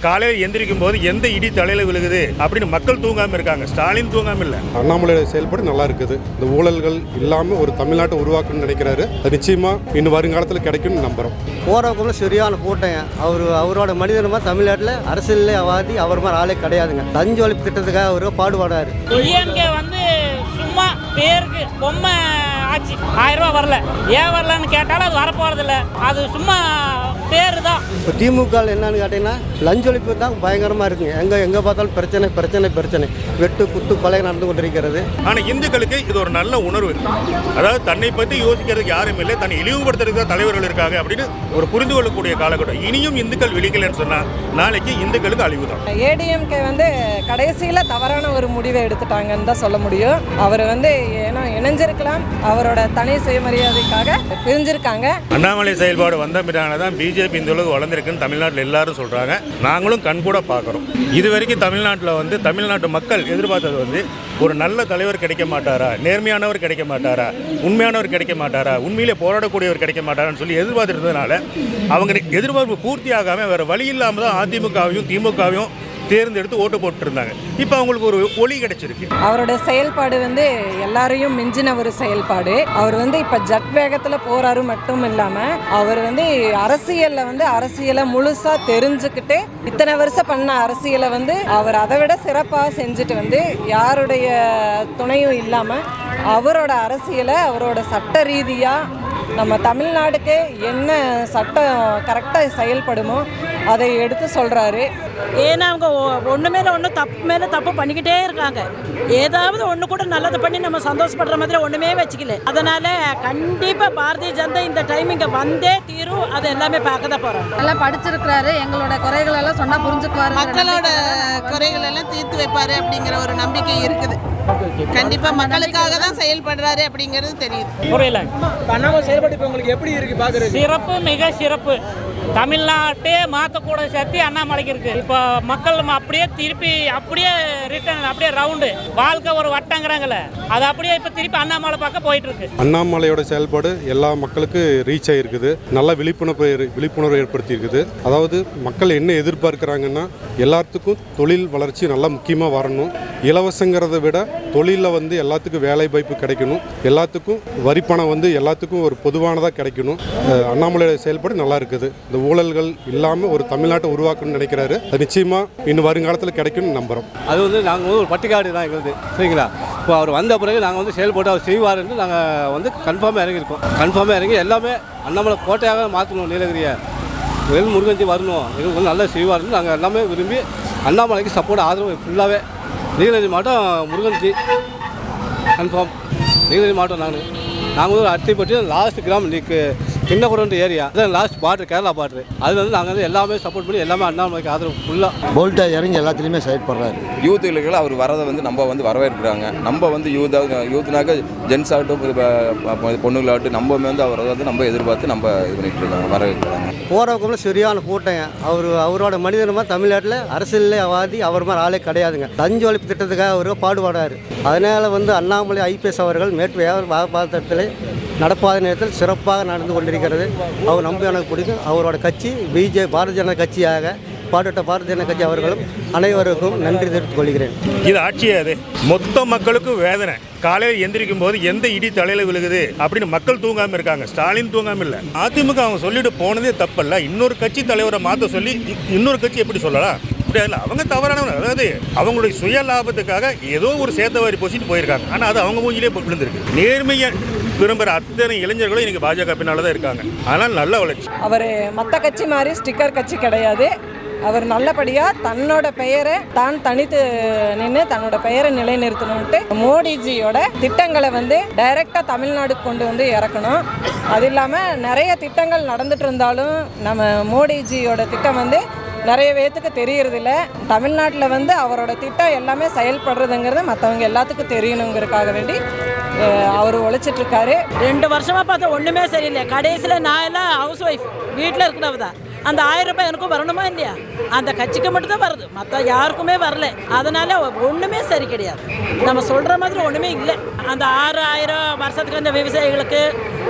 காலையில் எந்திரிக்கும் போது எந்த இடி தலையில விழுகுது அப்படின்னு மக்கள் தூங்காம இருக்காங்க ஸ்டாலின் தூங்காம இல்ல அண்ணாமலையோட செயல்பாடு நல்லா இருக்குது இந்த ஊழல்கள் இல்லாமல் ஒரு தமிழ்நாட்டை உருவாக்கணும்னு நினைக்கிறாரு அது நிச்சயமா இன்னும் வருங்காலத்தில் கிடைக்கும்னு நம்புறோம் போகிறவங்க சரியான கூட்டம் அவர் அவரோட மனிதனமாக தமிழ்நாட்டில் அரசியலே வாதி அவர் மாதிரி ஆளே கிடையாதுங்க லஞ்ச ஒழிப்பு திட்டத்துக்காக அவர் பாடுபடுறாரு டிஎம்கே வந்து சும்மா பேருக்கு பொம்மை ஆச்சு ஆயிரம் ரூபா வரல ஏன் வரலன்னு கேட்டாலும் அது வரப்போறது இல்ல அது சும்மா பேரு தான் இப்போ திமுக என்னன்னு கேட்டிங்கன்னா லஞ்ச ஒழிப்பு தான் பயங்கரமாக இருக்குங்க எங்கே எங்கே பார்த்தாலும் பிரச்சனை பிரச்சனை பிரச்சனை வெட்டு குத்து கொலை நடந்து கொண்டிருக்கிறது ஆனா இந்துக்களுக்கு இது ஒரு நல்ல உணர்வு அதாவது தன்னை பத்தி யோசிக்கிறதுக்கு யாரும் இல்லை தன்னை இழிவுபடுத்துறதுக்கு தான் தலைவர்கள் இருக்காங்க அப்படின்னு ஒரு புரிந்து கொள்ளக்கூடிய காலகட்டம் இனியும் இந்துக்கள் விழிக்கலன்னு சொன்னா நாளைக்கு இந்துக்களுக்கு அழிவு தான் ஏடிஎம்கே வந்து கடைசியில் தவறான ஒரு முடிவை எடுத்துட்டாங்கன்னு தான் சொல்ல முடியும் அவர் வந்து ஏன்னா இணைஞ்சிருக்கலாம் அவரோட தனி சுயமரியாதைக்காக பிரிஞ்சிருக்காங்க அண்ணாமலை செயல்பாடு வந்த பின்னால தான் பிஜேபி இந்த அளவுக்கு வளர்ந்துருக்குன்னு தமிழ்நாட்டில் எல்லாரும் சொல்றாங்க நாங்களும் கண்கூட பார்க்குறோம் இது வரைக்கும் தமிழ்நாட்டில் வந்து தமிழ்நாட்டு மக்கள் எதிர்பார்த்தது வந்து ஒரு நல்ல தலைவர் கிடைக்க மாட்டாரா நேர்மையானவர் கிடைக்க மாட்டாரா உண்மையானவர் கிடைக்க மாட்டாரா உண்மையிலே போராடக்கூடியவர் கிடைக்க மாட்டாரான்னு சொல்லி எதிர்பார்த்துட்டு இருந்ததுனால அவங்க எதிர்பார்ப்பு பூர்த்தி ஆகாமல் வேறு வழி இல்லாமல் தான் அதிமுகவையும் திமுகவையும் தேர்ந்தெடுத்து ஓட்டு போட்டு இருந்தாங்க இப்போ அவங்களுக்கு ஒரு ஒளி கிடைச்சிருக்கு அவரோட செயல்பாடு வந்து எல்லாரையும் மிஞ்சின ஒரு செயல்பாடு அவர் வந்து இப்போ ஜட் வேகத்தில் போறாரு மட்டும் இல்லாமல் அவர் வந்து அரசியலில் வந்து அரசியலை முழுசாக தெரிஞ்சுக்கிட்டு இத்தனை வருஷம் பண்ண அரசியலை வந்து அவர் அதை விட சிறப்பாக செஞ்சுட்டு வந்து யாருடைய துணையும் இல்லாமல் அவரோட அரசியலை அவரோட சட்ட ரீதியாக நம்ம தமிழ்நாடுக்கு என்ன சட்டம் கரெக்டாக செயல்படுமோ அதை எடுத்து சொல்கிறாரு ஏன்னா அவங்க ஒ- ஒண்ணு மேல ஒன்று தப்பு மேல தப்பு பண்ணிக்கிட்டே இருக்காங்க ஏதாவது ஒன்று கூட நல்லது பண்ணி நம்ம சந்தோஷப்படுற மாதிரி ஒண்ணுமே வச்சுக்கல அதனால கண்டிப்பா பாரதிய ஜனதா இந்த டைம் இங்க வந்தே தீரும் அது எல்லாமே பார்க்க தான் போறோம் நல்லா படிச்சிருக்கிறாரு எங்களோட குறைகள் எல்லாம் சொன்னா புரிஞ்சுக்குவாரு மக்களோட குறைகள் எல்லாம் தீர்த்து வைப்பாரு அப்படிங்கிற ஒரு நம்பிக்கை இருக்குது கண்டிப்பா மக்களுக்காக தான் செயல்படுறாரு அப்படிங்கிறது தெரியுது புரியல அண்ணாமலை செயல்பாடு இப்போ உங்களுக்கு எப்படி இருக்கு பாக்குறது சிறப்பு மிக சிறப்பு தமிழ்நாட்டே மாற்றக்கூட சக்தி அண்ணாமலைக்கு இருக்கு இப்போ மக்கள் ம- அப்படியே திருப்பி அப்படியே ரிட்டர்ன் அப்படியே ரவுண்டு வாழ்க்கை ஒரு வட்டங்கிறாங்கல்ல அது அப்படியே இப்போ திருப்பி அண்ணாமலை பக்கம் போயிட்டு இருக்கு அண்ணாமலையோட செயல்பாடு எல்லா மக்களுக்கு ரீச் ஆகிருக்குது நல்ல விழிப்புணர்வு விழிப்புணர்வு ஏற்படுத்தி இருக்குது அதாவது மக்கள் என்ன எதிர்பார்க்குறாங்கன்னா எல்லாத்துக்கும் தொழில் வளர்ச்சி நல்லா முக்கியமாக வரணும் இலவசங்கிறத விட தொழிலில் வந்து எல்லாத்துக்கும் வேலை வாய்ப்பு கிடைக்கணும் எல்லாத்துக்கும் வரிப்பணம் வந்து எல்லாத்துக்கும் ஒரு பொதுவானதாக கிடைக்கணும் அஹ் அண்ணாமலையோட செயல்பாடு நல்லா இருக்குது இந்த ஊழல்கள் இல்லாமல் ஒரு தமிழ்நாட்டை உருவாக்கணும்னு நினைக்கிறாரு அது நிச்சயமாக இன்னும் வருங்காலத்தில் கிடைக்கும்னு நம்புகிறோம் அது வந்து நாங்கள் வந்து ஒரு பட்டிக்காடு தான் எங்களுது சரிங்களா இப்போ அவர் வந்த பிறகு நாங்கள் வந்து செயல்பட்டு அவர் செய்வாருன்னு நாங்கள் வந்து கன்ஃபார்மாக இறங்கியிருக்கோம் கன்ஃபார்மாக இறங்கி எல்லாமே அண்ணாமலை கோட்டையாக மாற்றணும் நீலகிரியை வெல் முருகஞ்சி வரணும் எங்களுக்கு வந்து நல்லா செய்வாருன்னு நாங்கள் எல்லாமே விரும்பி அண்ணாமலைக்கு சப்போர்ட் ஆதரவு ஃபுல்லாகவே நீலகிரி மாவட்டம் முருகஞ்சி கன்ஃபார்ம் நீலகிரி மாவட்டம் நாங்கள் நாங்கள் வந்து அத்திப்பட்டி லாஸ்ட் கிராமம் இன்னைக்கு கிண்ணக்குடன்ற ஏரியா அதான் லாஸ்ட் பார்டர் கேரளா பார்டர் அது வந்து நாங்கள் வந்து எல்லாமே சப்போர்ட் பண்ணி எல்லாமே அண்ணாமலைக்கு ஆதரவு ஃபுல்லாக போல்ட்டாக இறங்கி எல்லாத்துலேயுமே செயல்படுறாரு யூத்துகளுக்கு அவர் வரதை வந்து நம்ம வந்து வரவேற்கிறாங்க நம்ம வந்து யூத் யூத்னாக்க ஜென்ஸ் ஆகட்டும் இப்ப பொ- பொண்ணுங்களாகட்டும் நம்ம வந்து அவரை வந்து நம்ம எதிர்பார்த்து நம்ம இது பண்ணிட்டு இருக்காங்க வரவேற்கிறாங்க போகிறவங்க சரியான கூட்டம் அவர் அவரோட மனிதனமாக தமிழ்நாட்டில் அரசியலே வாதி அவர் மாதிரி ஆளே கிடையாதுங்க லஞ்ச ஒழிப்பு திட்டத்துக்காக அவர் பாடுபடுறாரு அதனால் வந்து அண்ணாமலை ஐபிஎஸ் அவர்கள் மேற்கு வியாபாரத்தில் நடப்பாத நேரத்தில் சிறப்பாக நடந்து கொண்டிருக்கிறது அவர் நம்ப எனக்கு பிடிக்கும் அவரோட கட்சி பிஜே பாரதிய ஜனதா கட்சியாக பாடுபட்ட பாரதிய ஜனதா கட்சி அவர்களும் அனைவருக்கும் நன்றி தெரிவித்துக் கொள்கிறேன் இது ஆட்சியே அது மொத்த மக்களுக்கும் வேதனை காலையில் எந்திரிக்கும் போது எந்த இடி தலையில விழுகுது அப்படின்னு மக்கள் தூங்காம இருக்காங்க ஸ்டாலின் தூங்காம இல்ல அதிமுக அவங்க சொல்லிட்டு போனதே தப்பல்ல இன்னொரு கட்சி தலைவரை மாத்த சொல்லி இ- இன்னொரு கட்சி எப்படி சொல்லலாம் முடியாது இல்ல அவங்க தவறானவங்க அதாவது அவங்களுடைய சுய லாபத்துக்காக ஏதோ ஒரு சேத்தவாரி பூசிட்டு போயிருக்காங்க ஆனா அது அவங்க மூஞ்சிலே போய் விழுந்திருக்கு நேர்மையை விரும்புகிற அத்தனை இளைஞர்களும் இன்னைக்கு பாஜக பின்னால தான் இருக்காங்க அதனால் நல்ல வளர்ச்சி அவர் மற்ற கட்சி மாதிரி ஸ்டிக்கர் கட்சி கிடையாது அவர் நல்லபடியாக தன்னோட பெயரை தான் தனித்து நின்று தன்னோட பெயரை நிலைநிறுத்தணும்ட்டு மோடிஜியோட திட்டங்களை வந்து டைரெக்டாக தமிழ்நாடுக்கு கொண்டு வந்து இறக்கணும் அது இல்லாமல் நிறைய திட்டங்கள் நடந்துட்டு இருந்தாலும் நம்ம மோடிஜியோட திட்டம் வந்து நிறைய பேர்த்துக்கு தெரியறதில்ல தமிழ்நாட்டில் வந்து அவரோட திட்டம் எல்லாமே செயல்படுறதுங்கிறது மற்றவங்க எல்லாத்துக்கும் தெரியணுங்கிறதுக்காக வேண்டி அஹ், அவர் உழைச்சிட்டு இருக்காரு ரெண்டு வருஷமா பார்த்தா ஒண்ணுமே சரியில்லை கடைசியில் நான் எல்லாம் ஹவுஸ் ஒய்ஃப் வீட்டில் இருக்கிறவ தான் அந்த ஆயிரம் ரூபாய் எனக்கும் வரணுமா இல்லையா அந்த கட்சிக்கு மட்டும் தான் வருது மற்ற யாருக்குமே வரல அதனால ஒண்ணுமே சரி கிடையாது நம்ம சொல்ற மாதிரி ஒண்ணுமே இல்லை அந்த ஆறு ஆயிரம் வருஷத்துக்கு அந்த விவசாயிகளுக்கு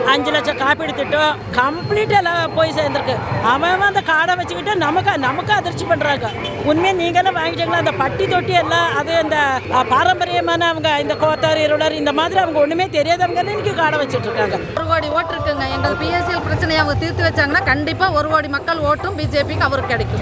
அஞ்சு லட்சம் காப்பீடு திட்டம் கம்ப்ளீட்டாக எல்லாம் போய் சேர்ந்துருக்கு அவன் அவன் அந்த கார்டை வச்சுக்கிட்டு நமக்கு நமக்கு அதிர்ச்சி பண்ணுறாங்க உண்மையாக நீங்களும் வாங்கிட்டீங்களா அந்த பட்டி தொட்டி எல்லாம் அது இந்த அ, பாரம்பரியமான அவங்க இந்த கோத்தார் இருளர் இந்த மாதிரி அவங்க ஒன்றுமே தெரியாதவங்க இன்னைக்கு கார்டை வச்சுட்டு இருக்காங்க ஒரு கோடி ஓட்டு இருக்குங்க எங்கள் பிஎஸ்சிஎல் பிரச்சனையை அவங்க தீர்த்து வச்சாங்கன்னா கண்டிப்பாக ஒரு கோடி மக்கள் ஓட்டும் பிஜேபிக்கு அவருக்கு கிடைக்கும்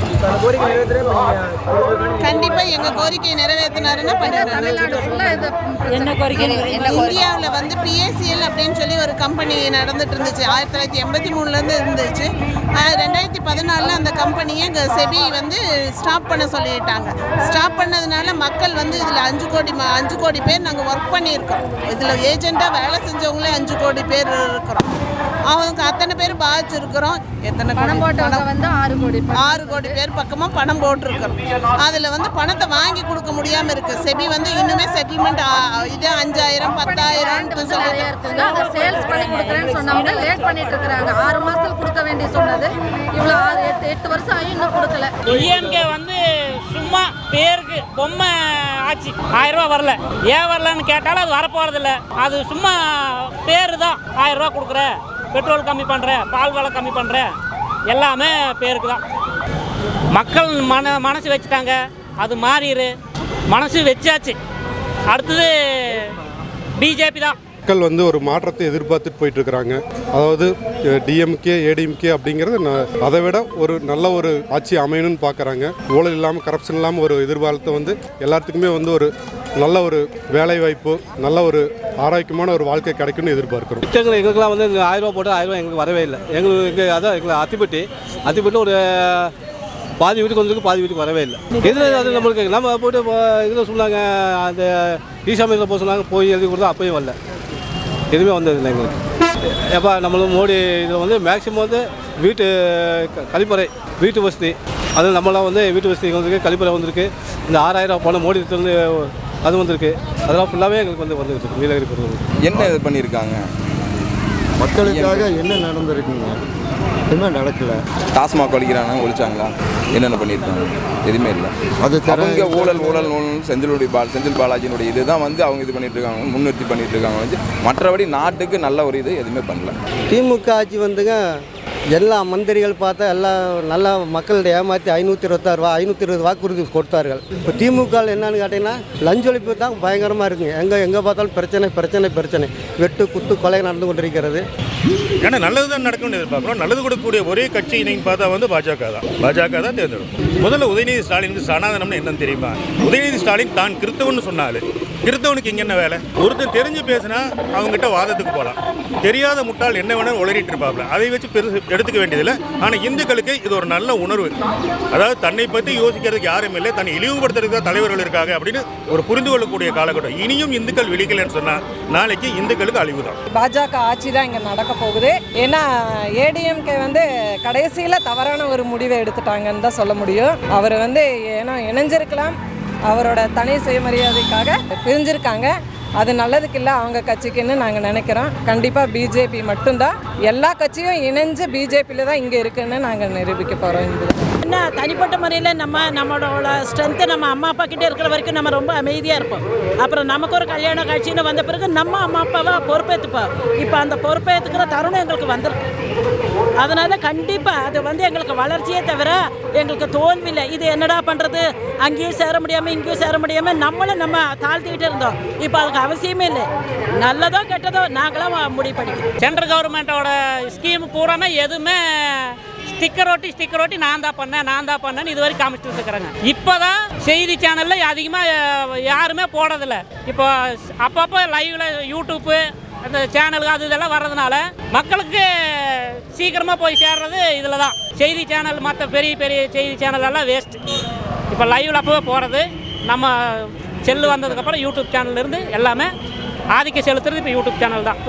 கண்டிப்பா எங்க கோரிக்கையை நிறைவேற்றினாருன்னா தமிழ்நாடு ஃபுல்லாக இது என்ன கோரிக்கை இந்தியாவில் வந்து பிஎஸ்சிஎல் அப்படின்னு சொல்லி ஒரு கம்பெனி நடந்துட்டு இருந்துச்சு ஆயிரத்தி தொள்ளாயிரத்தி எண்பத்தி மூணுலேருந்து இருந்துச்சு ஆஹ் ரெண்டாயிரத்தி பதினாலில் அந்த கம்பெனியை இங்கே செபி வந்து ஸ்டாப் பண்ண சொல்லிட்டாங்க ஸ்டாப் பண்ணதுனால மக்கள் வந்து இதில் அஞ்சு கோடி ம- அஞ்சு கோடி பேர் நாங்கள் ஒர்க் பண்ணியிருக்கோம் இதில் ஏஜெண்ட்டாக வேலை செஞ்சவங்களே அஞ்சு கோடி பேர் இருக்கிறோம் அவங்க அத்தனை பேர் பாதிச்சிருக்கிறோம் எத்தனை கோடி? பணம் போட்டவங்க வந்து ஆறு கோடி ஆறு கோடி பேர் பக்கமாக பணம் போட்டிருக்கிறோம் அதில் வந்து பணத்தை வாங்கி கொடுக்க முடியாமல் இருக்குது செபி வந்து இன்னுமே செட்டில்மெண்ட் இது அஞ்சாயிரம் பத்தாயிரம் நிறைய இருக்குங்க அதை சேல்ஸ் பண்ணி கொடுக்குறேன்னு சொன்னவங்க லேட் பண்ணிட்டு இருக்கிறாங்க ஆறு மாசத்துல கொடுக்க வேண்டிய சொன்னது இவ்வளோ ஆறு எட்டு எட்டு வருஷம் ஆகி இன்னும் கொடுக்கல டிஎம்கே வந்து சும்மா பேருக்கு பொம்மை ஆச்சு ஆயிரம் ரூபா வரல ஏன் வரலன்னு கேட்டாலும் அது வரப்போறதில்ல அது சும்மா பேரு தான் ஆயிரம் ரூபா கொடுக்குற பெட்ரோல் கம்மி பண்ணுற பால் விலை கம்மி பண்ணுற எல்லாமே பேருக்கு தான் மக்கள் மன மனசு வச்சுட்டாங்க அது மாறிடு மனசு வச்சாச்சு அடுத்தது பிஜேபி தான் மக்கள் வந்து ஒரு மாற்றத்தை எதிர்பார்த்துட்டு போயிட்டு இருக்கிறாங்க அதாவது டிஎம்கே ஏடிஎம்கே அப்படிங்கிறது ந- அதை விட ஒரு நல்ல ஒரு ஆட்சி அமையணும்னு பார்க்குறாங்க ஊழல் இல்லாமல் கரப்ஷன் இல்லாமல் ஒரு எதிர்காலத்தை வந்து எல்லாத்துக்குமே வந்து ஒரு நல்ல ஒரு வேலை வாய்ப்பு நல்ல ஒரு ஆரோக்கியமான ஒரு வாழ்க்கை கிடைக்கும்னு எதிர்பார்க்குறோம் திட்டங்கள் எங்களுக்குலாம் வந்து இந்த ஆயிரம் ரூபா போட்டு ஆயிரம் ரூபா எங்களுக்கு வரவே இல்லை எங்களுக்கு இங்கே அதான் எங்களை அத்திப்பட்டி அத்திப்பட்டி ஒரு பாதி வீட்டுக்கு வந்திருக்கு பாதி வீட்டுக்கு வரவே இல்லை இதில் அது நம்மளுக்கு நம்ம போயிட்டு இதில் சொன்னாங்க அந்த ஈசாமியில் போக சொன்னாங்க போய் எழுதி கொடுத்தா அப்பயும் வரல எதுவுமே வந்ததில்லை எங்களுக்கு எப்போ நம்மளும் மோடி இதில் வந்து மேக்ஸிமம் வந்து வீட்டு க- கழிப்பறை வீட்டு வசதி அது நம்மளாம் வந்து வீட்டு வசதி வந்திருக்கு கழிப்பறை வந்திருக்கு இந்த ஆறாயிரம் பணம் மோடி இருந்து அது வந்திருக்கு அதெல்லாம் ஃபுல்லாகவே எங்களுக்கு வந்து வந்துருக்கு நீலகிரி பொறுத்தவரைக்கும் என்ன இது பண்ணியிருக்காங்க மக்களுக்காக என்ன நடந்திருக்குங்க எதுவுமே நடக்கல டாஸ்மாக் ஒழிக்கிறாங்க ஒழிச்சாங்களா என்னென்ன பண்ணியிருக்காங்க எதுவுமே இல்லை அது தர- அவங்க ஊழல் ஊழல் ஊழல் செந்திலுடைய பால் செந்தில் பாலாஜியினுடைய இதுதான் வந்து அவங்க இது பண்ணிட்டு இருக்காங்க முன்னிறுத்தி பண்ணிட்டு இருக்காங்க வந்து மற்றபடி நாட்டுக்கு நல்ல ஒரு இது எதுவுமே பண்ணல திமுக ஆட்சி வந்துங்க எல்லா மந்திரிகள் பார்த்தா எல்லாம் நல்லா மக்கள்கிட்ட ஏமாற்றி ஐநூற்றி இருபத்தாறு ரூபா ஐநூற்றி இருபது வாக்குறுதி கொடுத்தார்கள் இப்போ திமுக ல என்னன்னு கேட்டிங்கன்னா லஞ்ச ஒழிப்பு தான் பயங்கரமாக இருக்குங்க எங்கே எங்கே பார்த்தாலும் பிரச்சனை பிரச்சனை பிரச்சனை வெட்டு குத்து கொலை நடந்து கொண்டிருக்கிறது ஏன்னா நல்லது தான் நடக்கும்னு எதிர்பார்க்குறோம் நல்லது கொடுக்கக்கூடிய ஒரே கட்சி நீங்கள் பார்த்தா வந்து பாஜக தான் பாஜக தான் தேர்ந்தெடுக்கும் முதல்ல உதயநிதி ஸ்டாலினுக்கு சனாதனம்னு என்னன்னு தெரியுமா உதயநிதி ஸ்டாலின் தான் கிறிஸ்தவன்னு சொன்னாரு கிறிஸ்தவனுக்கு இங்கே என்ன வேலை ஒருத்தன் தெரிஞ்சு பேசினா அவங்ககிட்ட வாதத்துக்கு போகலாம் தெரியாத முட்டாள் என்ன வேணாலும் உளறிட்டு இருப்பாப்ல அதை வச்சு பெருசு எடுத்துக்க வேண்டியதில்லை ஆனால் இந்துக்களுக்கு இது ஒரு நல்ல உணர்வு அதாவது தன்னை பற்றி யோசிக்கிறதுக்கு யாரும் இல்லை தன்னை இழிவுபடுத்துறதுக்கு தான் தலைவர்கள் இருக்காங்க அப்படின்னு ஒரு புரிந்து கொள்ளக்கூடிய காலகட்டம் இனியும் இந்துக்கள் விழிக்கலைன்னு சொன்னால் நாளைக்கு இந்துக்களுக்கு அழிவு தான் பாஜக ஆட்சி தான் இங்கே நடக்க போகுது ஏன்னா ஏடிஎம்கே வந்து கடைசியில் தவறான ஒரு முடிவை எடுத்துட்டாங்கன்னு தான் சொல்ல முடியும் அவர் வந்து ஏன்னா இணைஞ்சிருக்கலாம் அவரோட தனி சுயமரியாதைக்காக பிரிஞ்சிருக்காங்க அது நல்லதுக்கு இல்லை அவங்க கட்சிக்குன்னு நாங்கள் நினைக்கிறோம் கண்டிப்பாக பிஜேபி மட்டும்தான் எல்லா கட்சியும் இணைஞ்சு பிஜேபியில் தான் இங்கே இருக்குன்னு நாங்கள் நிரூபிக்க போகிறோம் இந்த என்ன தனிப்பட்ட முறையில் நம்ம நம்மளோட ஸ்ட்ரென்த்து நம்ம அம்மா அப்பா கிட்டே இருக்கிற வரைக்கும் நம்ம ரொம்ப அமைதியாக இருப்போம் அப்புறம் நமக்கு ஒரு கல்யாண காட்சின்னு வந்த பிறகு நம்ம அம்மா அப்பாவை பொறுப்பேற்றுப்போம் இப்போ அந்த பொறுப்பேற்றுக்கிற தருணம் எங்களுக்கு வந்திருக்கு அதனால் கண்டிப்பாக அது வந்து எங்களுக்கு வளர்ச்சியே தவிர எங்களுக்கு தோல்வி இல்லை இது என்னடா பண்ணுறது அங்கேயும் சேர முடியாமல் இங்கேயும் சேர முடியாமல் நம்மளும் நம்ம தாழ்த்திக்கிட்டு இருந்தோம் இப்போ அதுக்கு அவசியமே இல்லை நல்லதோ கெட்டதோ நாங்களாம் முடிவு பண்ணிக்கிறோம் சென்ட்ரல் கவர்மெண்ட்டோட ஸ்கீம் பூராமே எதுவுமே ஸ்டிக்கர் ஒட்டி ஸ்டிக்கர் ஒட்டி நான் தான் பண்ணேன் நான் தான் பண்ணேன்னு இது வரைக்கும் காமிச்சிட்டு இருக்கிறாங்க இப்போ தான் செய்தி சேனலில் அதிகமாக யாருமே போடுறதில்ல இப்போ அப்பப்போ லைவில் யூடியூப்பு அந்த சேனலுக்கு அது இதெல்லாம் வர்றதுனால மக்களுக்கு சீக்கிரமாக போய் சேர்றது இதில் தான் செய்தி சேனல் மற்ற பெரிய பெரிய செய்தி சேனல் எல்லாம் வேஸ்ட் இப்போ லைவில் அப்போவே போகிறது நம்ம செல்லு வந்ததுக்கப்புறம் யூடியூப் சேனல்லேருந்து எல்லாமே ஆதிக்கம் செலுத்துறது இப்போ யூடியூப் சேனல் தான்